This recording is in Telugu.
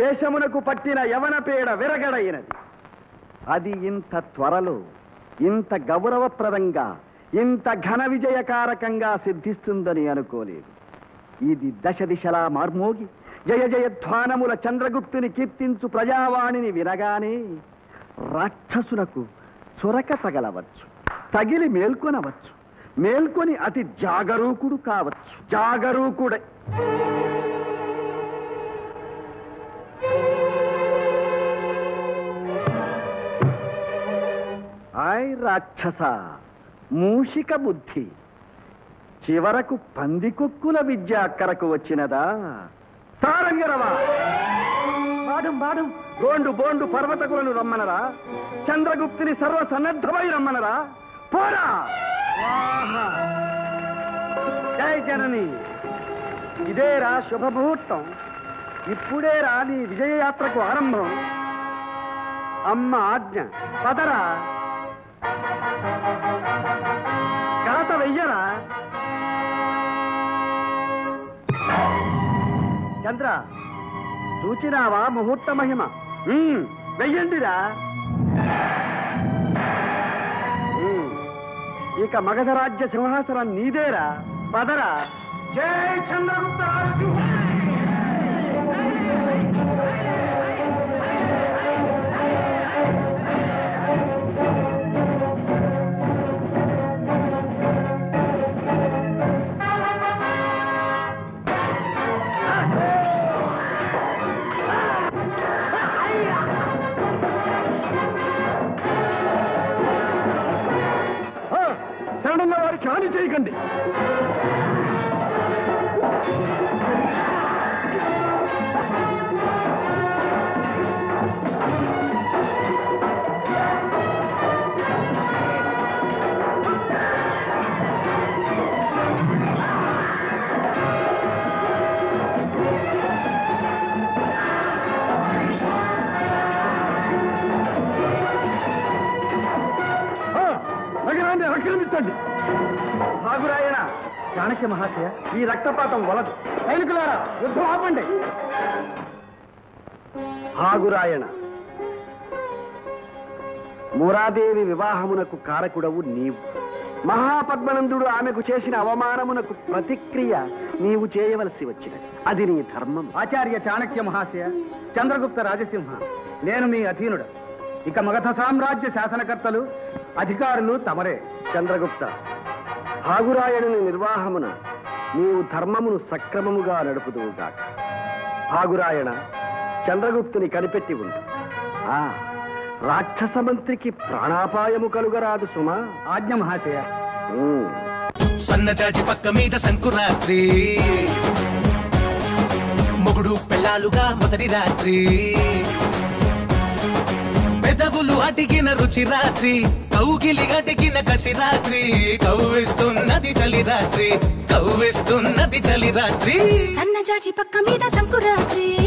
దేశమునకు పట్టిన యవన పేడ విరగడైనది అది ఇంత త్వరలో ఇంత గౌరవప్రదంగా ఇంత ఘన విజయకారకంగా సిద్ధిస్తుందని అనుకోలేదు ఇది దశ దిశలా మార్మోగి జయ జయధ్వానముల చంద్రగుప్తుని కీర్తించు ప్రజావాణిని వినగానే రాక్షసులకు చొరక తగలవచ్చు తగిలి మేల్కొనవచ్చు మేల్కొని అతి జాగరూకుడు కావచ్చు జాగరూకుడై ఆయ్ రాక్షస మూషిక బుద్ధి చివరకు పందికొక్కుల విద్య అక్కరకు వచ్చినదా సారంగరవా బాడం బాడం బోండు బోండు పర్వతకులను రమ్మనరా చంద్రగుప్తుని సర్వ సన్నద్ధమై రమ్మనరా పోరా వాహా. జై జనని ఇదేరా శుభముహూర్తం ఇప్పుడేరా నీ విజయయాత్రకు ఆరంభం అమ్మ ఆజ్ఞ పదరా గాత వెయ్యరా చంద్ర చూచినావా ముహూర్త మహిమ ఉమ్, వెయ్యండిరా ఉమ్, ఇక మగధ రాజ్య సింహాసనం నీదేరా పదరా జై చంద్రగుప్త రాజు శరణున్న వారికి హాని చేయకండి నగరాన్ని ఆక్రమించండి సాగురాయణ చాణక్య మహాశయ ఈ రక్తపాతం వలదు సైనికులారా యుద్ధం ఆపండి హాగురాయణ మురాదేవి వివాహమునకు కారకుడవు నీవు మహాపద్మనందుడు ఆమెకు చేసిన అవమానమునకు ప్రతిక్రియ నీవు చేయవలసి వచ్చినది అది నీ ధర్మం ఆచార్య చాణక్య మహాశయ చంద్రగుప్త రాజసింహ నేను మీ అధీనుడు ఇక మగధ సామ్రాజ్య శాసనకర్తలు అధికారులు తమరే చంద్రగుప్త హాగురాయణుని నిర్వాహమున నీవు ధర్మమును సక్రమముగా నడుపుదువుగాక హాగురాయణ చంద్రగుప్తుని కనిపెట్టి ఉండు ఆ రాక్షస మంత్రికి ప్రాణాపాయము కలుగరాదు సుమా ఆజ్ఞ మహాశయ ఉమ్. సన్నజాజి పక్క మీద సంకురాత్రి మొగుడు పెళ్ళాలుగా మొదటి రాత్రి పెదవులు అడిగిన రుచి రాత్రి కౌగిలి అడిగిన కసి రాత్రి కవ్విస్తున్నది చలి రాత్రి కవ్విస్తున్నది చలి రాత్రి సన్నజాజి పక్క మీద సంకురాత్రి